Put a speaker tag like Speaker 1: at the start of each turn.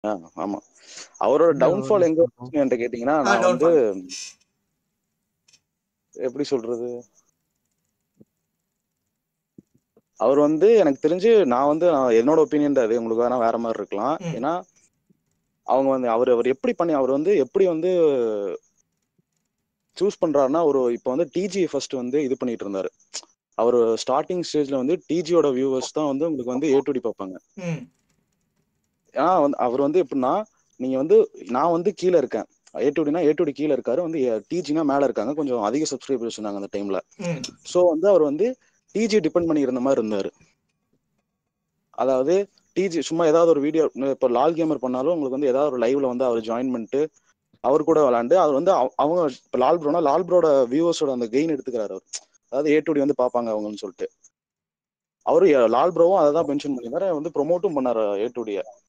Speaker 1: ஆ, ஆமா அவரோட
Speaker 2: இல்ல ஒரு
Speaker 1: டவுன்ஃபால் எங்க
Speaker 2: நிமிஷம்.
Speaker 1: வந்துச்சுன்னு என்கிட்ட கேட்டீங்கன்னா
Speaker 3: ஆ,
Speaker 1: நான் வந்து
Speaker 3: downfall.
Speaker 1: எப்படி சொல்றது அவர் வந்து எனக்கு தெரிஞ்சு நான் வந்து நான் என்னோட ஒப்பீனியன் தான் அது உங்களுக்கு வேணா வேற மாதிரி இருக்கலாம்
Speaker 3: ம்.
Speaker 1: ஏன்னா அவங்க வந்து அவர் அவர் எப்படி பண்ணி அவர் வந்து எப்படி வந்து சூஸ் பண்றாருன்னா ஒரு இப்போ வந்து டிஜி ஃபர்ஸ்ட் வந்து இது பண்ணிட்டு இருந்தாரு அவர் ஸ்டார்டிங் ஸ்டேஜ்ல வந்து டிஜியோட வியூவர்ஸ் தான் வந்து உங்களுக்கு வந்து ஏ டு டி பார்ப்பாங்க
Speaker 3: ம்
Speaker 1: ஏன்னா வந்து அவர் வந்து எப்படின்னா நீங்க வந்து நான் வந்து கீழே இருக்கேன் ஏ டு டினா ஏ டு டி கீழே இருக்காரு வந்து டிஜினா மேல இருக்காங்க கொஞ்சம் அதிக சப்ஸ்கிரைபர்ஸ் இருந்தாங்க அந்த டைம்ல
Speaker 3: ம்
Speaker 1: ஸோ வந்து அவர் வந்து டிஜி டிபெண்ட் பண்ணி இருந்த மாதிரி இருந்தாரு அதாவது டிஜி சும்மா ஏதாவது ஒரு வீடியோ இப்போ லால் கேமர் பண்ணாலும் உங்களுக்கு வந்து ஏதாவது ஒரு லைவ்ல வந்து அவர் ஜாயின் பண்ணிட்டு அவர் கூட விளாண்டு அவர் வந்து அவ- அவங்க இப்போ லால் ப்ரோனா லால் ப்ரோட வியூவர்ஸோட அந்த கெயின் எடுத்துக்கிறாரு அவர் அதாவது ஏ டு டி வந்து பார்ப்பாங்க அவங்கன்னு சொல்லிட்டு அவரு லால் ப்ரோவும் அதை தான் மென்ஷன் பண்ணியிருந்தாரு வந்து ப்ரொமோட்டும் பண்ணாரு ஏ டு டியை